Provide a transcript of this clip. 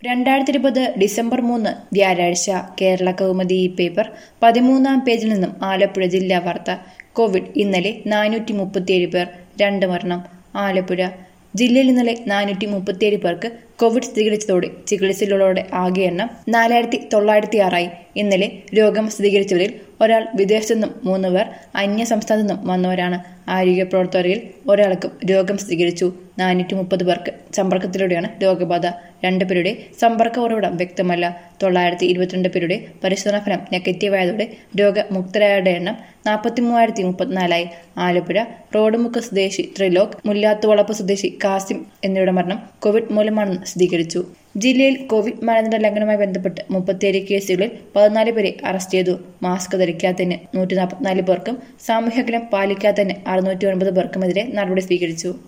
രണ്ടായിരത്തി ഇരുപത് ഡിസംബർ മൂന്ന് വ്യാഴാഴ്ച കേരള കൗമുദി ഈ പേപ്പർ പതിമൂന്നാം പേജിൽ നിന്നും ആലപ്പുഴ ജില്ലാ വാർത്ത കോവിഡ് ഇന്നലെ നാനൂറ്റി മുപ്പത്തിയേഴ് പേർ രണ്ട് മരണം ആലപ്പുഴ ജില്ലയിൽ ഇന്നലെ നാനൂറ്റി മുപ്പത്തിയേഴ് പേർക്ക് കോവിഡ് സ്ഥിരീകരിച്ചതോടെ ചികിത്സയിലുള്ളവരുടെ ആകെ എണ്ണം നാലായിരത്തി തൊള്ളായിരത്തി ആറായി ഇന്നലെ രോഗം സ്ഥിരീകരിച്ചവരിൽ ഒരാൾ വിദേശത്തു നിന്നും മൂന്ന് പേർ അന്യ സംസ്ഥാനത്തു നിന്നും വന്നവരാണ് ആരോഗ്യ പ്രവർത്തകരിൽ ഒരാൾക്കും രോഗം സ്ഥിരീകരിച്ചു നാനൂറ്റി മുപ്പത് പേർക്ക് സമ്പർക്കത്തിലൂടെയാണ് രോഗബാധ രണ്ടുപേരുടെ സമ്പർക്ക ഉറവിടം വ്യക്തമല്ല തൊള്ളായിരത്തി ഇരുപത്തിരണ്ട് പേരുടെ പരിശോധനാ ഫലം നെഗറ്റീവായതോടെ രോഗമുക്തരായവരുടെ എണ്ണം നാൽപ്പത്തി മൂവായിരത്തി മുപ്പത്തിനാലായി ആലപ്പുഴ റോഡുമുക്ക് സ്വദേശി ത്രിലോക് മുല്ലാത്തുവളപ്പ് സ്വദേശി കാസിം എന്നിവരുടെ മരണം കോവിഡ് മൂലമാണെന്ന് സ്ഥിരീകരിച്ചു ജില്ലയിൽ കോവിഡ് മാനദണ്ഡ ലംഘനവുമായി ബന്ധപ്പെട്ട് മുപ്പത്തിയേഴ് കേസുകളിൽ പതിനാല് പേരെ അറസ്റ്റ് ചെയ്തു മാസ്ക് ധരിക്കാത്തതിന് നൂറ്റി നാൽപ്പത്തിനാല് പേർക്കും സാമൂഹ്യ അകലം പാലിക്കാത്തതിന് അറുന്നൂറ്റി ഒൻപത് പേർക്കുമെതിരെ നടപടി സ്വീകരിച്ചു